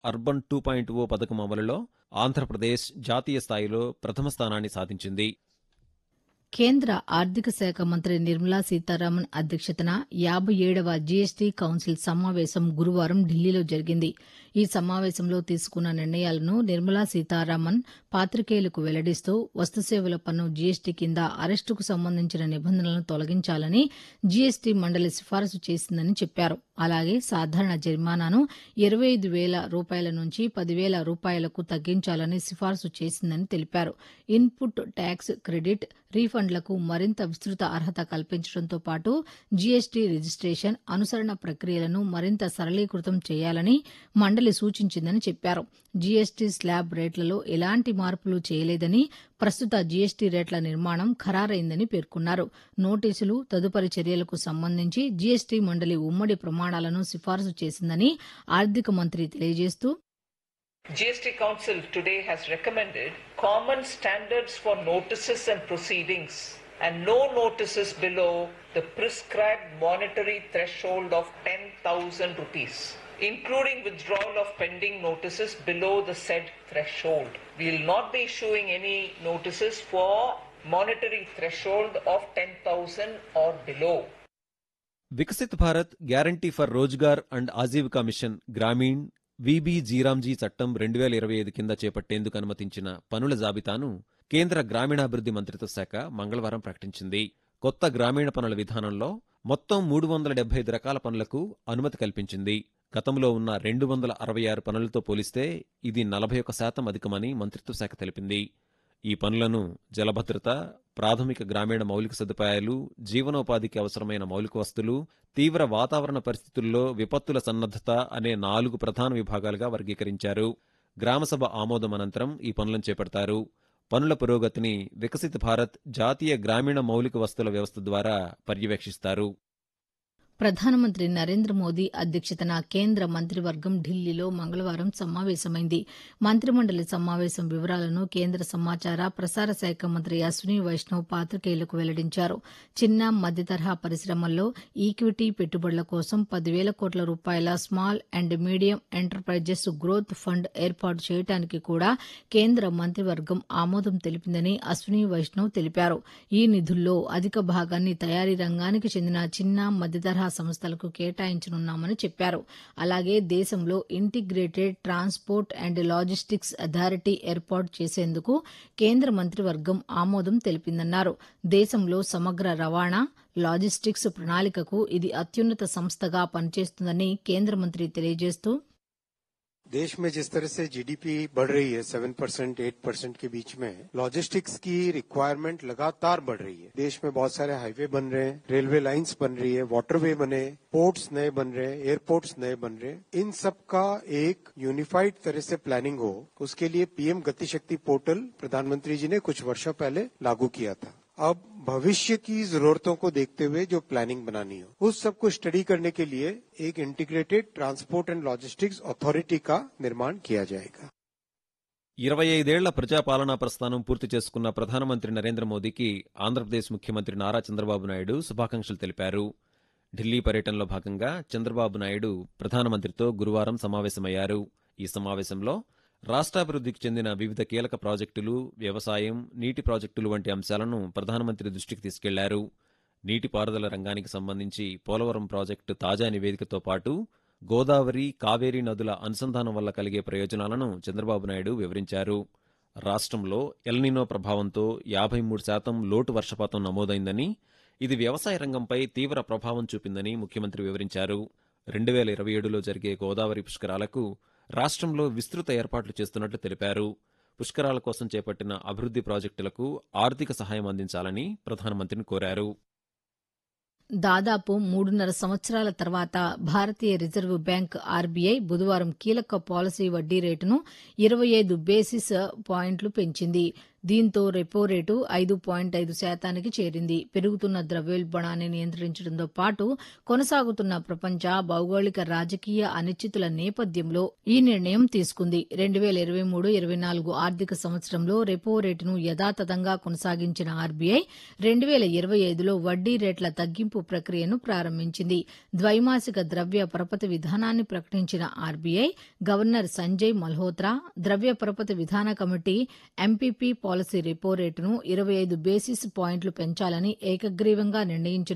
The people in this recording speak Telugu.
అర్బన్ టూ పాయింట్ ఓ పథకం అమలులో ఆంధ్రప్రదేశ్ జాతీయ స్థాయిలో ప్రథమ స్థానాన్ని సాధించింది కేంద్ర ఆర్థిక శాఖ మంత్రి నిర్మలా సీతారామన్ అధ్యక్షతన యాబై ఏడవ జీఎస్టీ కౌన్సిల్ సమావేశం గురువారం ఢిల్లీలో జరిగింది ఈ సమావేశంలో తీసుకున్న నిర్ణయాలను నిర్మలా సీతారామన్ పాతికేయులకు వెల్లడిస్తూ వస్తుసేవల పన్ను జీఎస్టీ కింద అరెస్టుకు సంబంధించిన నిబంధనలను తొలగించాలని జీఎస్టీ మండలి సిఫారసు చేసిందని చెప్పారు అలాగే సాధారణ జరిమానాను ఇరవై ఐదు వేల రూపాయల నుంచి పదివేల రూపాయలకు తగ్గించాలని సిఫారసు చేసిందని తెలిపారు ఇన్పుట్ ట్యాక్స్ క్రెడిట్ రీఫండ్లకు మరింత విస్తృత అర్హత కల్పించడంతో పాటు జీఎస్టీ రిజిస్టేషన్ అనుసరణ ప్రక్రియలను మరింత సరళీకృతం చేయాలని మండలి సూచించిందని చెప్పారు జీఎస్టీ స్లాబ్ రేట్లలో ఎలాంటి మార్పులు చేయలేదని ప్రస్తుత జీఎస్టీ రేట్ల నిర్మాణం ఖరారైందని పేర్కొన్నారు నోటీసులు తదుపరి చర్యలకు సంబంధించి జీఎస్టీ మండలి ఉమ్మడి ప్రమాణాలను సిఫారసు చేసిందని ఆర్థిక మంత్రి తెలియజేస్తూ GST Council today has recommended common standards for notices and proceedings and no notices below the prescribed monetary threshold of 10,000 rupees, including withdrawal of pending notices below the said threshold. We will not be issuing any notices for monetary threshold of 10,000 or below. Viksit Bharat guarantee for Rozgar and Ajeevika mission Gramin V B G RAM G చట్టం రెండు వేల ఇరవై ఐదు కింద చేపట్టేందుకు అనుమతించిన పనుల జాబితాను కేంద్ర గ్రామీణాభివృద్ది మంత్రిత్వ శాఖ మంగళవారం ప్రకటించింది కొత్త గ్రామీణ పనుల విధానంలో మొత్తం మూడు వందల డెబ్బై ఐదు రకాల పనులకు అనుమతి కల్పించింది గతంలో ఉన్న రెండు వందల అరవై ఆరు పనులతో పోలిస్తే ఇది నలభై ఒక శాతం అధికమని మంత్రిత్వ శాఖ తెలిపింది ఈ పనులను జలభద్రత ప్రాథమిక గ్రామీణ మౌలిక సదుపాయాలు జీవనోపాధికి అవసరమైన మౌలిక వస్తువులు తీవ్ర వాతావరణ పరిస్థితుల్లో విపత్తుల సన్నద్దత అనే నాలుగు ప్రధాన విభాగాలుగా వర్గీకరించారు గ్రామసభ ఆమోదం అనంతరం ఈ పనులను చేపడతారు పనుల పురోగతిని వికసిత్ భారత్ జాతీయ గ్రామీణ మౌలిక వస్తువుల వ్యవస్థ ద్వారా పర్యవేక్షిస్తారు ప్రధానమంత్రి నరేంద్ర మోదీ అధ్యక్షతన కేంద్ర మంత్రివర్గం ఢిల్లీలో మంగళవారం సమావేశమైంది మంత్రిమండలి సమావేశం వివరాలను కేంద్ర సమాచార ప్రసార శాఖ మంత్రి అశ్విని వైష్ణవ్ పాతికేయులకు వెల్లడించారు చిన్న మధ్యతరహా పరిశ్రమల్లో ఈక్విటీ పెట్టుబడుల కోసం పదివేల కోట్ల రూపాయల small and medium enterprises growth fund ఏర్పాటు చేయడానికి కూడా కేంద్ర మంత్రివర్గం ఆమోదం తెలిపిందని అశ్విని వైష్ణవ్ తెలిపారు ఈ నిధుల్లో అధిక భాగాన్ని తయారీ రంగానికి చెందిన చిన్న మధ్యతరహా సంస్థలకు కేటాయించనున్నామని చెప్పారు అలాగే దేశంలో integrated transport and logistics authority ఏర్పాటు చేసేందుకు కేంద్ర మంత్రివర్గం ఆమోదం తెలిపిందన్నారు దేశంలో సమగ్ర రవాణా లాజిస్టిక్స్ ప్రణాళికకు ఇది అత్యున్నత సంస్థగా పనిచేస్తుందని కేంద్ర మంత్రి తెలియజేస్తూ देश में जिस तरह से जीडीपी बढ़ रही है सेवन परसेंट एट परसेंट के बीच में लॉजिस्टिक्स की रिक्वायरमेंट लगातार बढ़ रही है देश में बहुत सारे हाईवे बन रहे हैं रेलवे लाइंस बन रही है वाटरवे बने पोर्ट्स नए बन रहे हैं एयरपोर्ट्स नए बन रहे हैं इन सब का एक यूनिफाइड तरह से प्लानिंग हो उसके लिए पीएम गति शक्ति पोर्टल प्रधानमंत्री जी ने कुछ वर्षों पहले लागू किया था अब भविष्य की जरूरतों को देखते हुए जो प्लानिंग बनानी हो उस सब को स्टडी करने के लिए एक integrated transport and logistics authority का निर्माण किया जाएगा ఇరవై ఐదేళ్ల ప్రజాపాలనా ప్రస్థానం పూర్తి చేసుకున్న ప్రధానమంత్రి నరేంద్ర మోదీకి ఆంధ్రప్రదేశ్ ముఖ్యమంత్రి నారా చంద్రబాబు నాయుడు శుభాకాంక్షలు తెలిపారు ఢిల్లీ పర్యటనలో భాగంగా చంద్రబాబు నాయుడు ప్రధానమంత్రితో గురువారం సమావేశమయ్యారు ఈ సమావేశంలో రాష్ట్రాభివృద్ధికి చెందిన వివిధ కీలక ప్రాజెక్టులు వ్యవసాయం నీటి ప్రాజెక్టులు వంటి అంశాలను ప్రధానమంత్రి దృష్టికి తీసుకెళ్లారు నీటిపారుదల రంగానికి సంబంధించి పోలవరం ప్రాజెక్టు తాజా నివేదికతో పాటు గోదావరి కావేరీ నదుల అనుసంధానం వల్ల కలిగే ప్రయోజనాలను చంద్రబాబు నాయుడు వివరించారు రాష్ట్రంలో ఎల్నినో ప్రభావంతో యాభై మూడు శాతం లోటు వర్షపాతం నమోదైందని ఇది వ్యవసాయ రంగంపై తీవ్ర ప్రభావం చూపిందని ముఖ్యమంత్రి వివరించారు రెండు వేల ఇరవై ఏడులో జరిగే గోదావరి పుష్కరాలకు రాష్ట్రంలో విస్తృత ఏర్పాట్లు చేస్తున్నట్లు తెలిపారు పుష్కరాల కోసం చేపట్టిన అభివృద్ది ప్రాజెక్టులకు ఆర్థిక సహాయం అందించాలని ప్రధానమంత్రిని కోరారు దాదాపు మూడున్నర సంవత్సరాల తర్వాత భారతీయ రిజర్వ్ బ్యాంక్ ఆర్బీఐ బుధవారం కీలక పాలసీ వడ్డీ రేటును ఇరవై ఐదు బేసిస్ పాయింట్లు పెంచింది దీంతో రెపో రేటు ఐదు పాయింట్ ఐదు శాతానికి చేరింది పెరుగుతున్న ద్రవ్యోల్బణాన్ని నియంత్రించడంతో పాటు కొనసాగుతున్న ప్రపంచ భౌగోళిక రాజకీయ అనిశ్చితుల నేపథ్యంలో ఈ నిర్ణయం తీసుకుంది రెండు వేల ఇరవై మూడు ఇరవై నాలుగు ఆర్థిక సంవత్సరంలో రెపో రేటును యథాతథంగా కొనసాగించిన ఆర్బీఐ రెండు వేల ఇరవై ఐదులో వడ్డీ రేట్ల తగ్గింపు ప్రక్రియను ప్రారంభించింది ద్వైమాసిక ద్రవ్య పరపతి విధానాన్ని ప్రకటించిన ఆర్బీఐ గవర్నర్ సంజయ్ మల్హోత్రా ద్రవ్య పరపతి విధాన కమిటీ ఎంపీపీ పాలసీ రెపో రేటును ఇరవై ఐదు బేసిస్ పాయింట్లు పెంచాలని ఏకగ్రీవంగా నిర్ణయించిన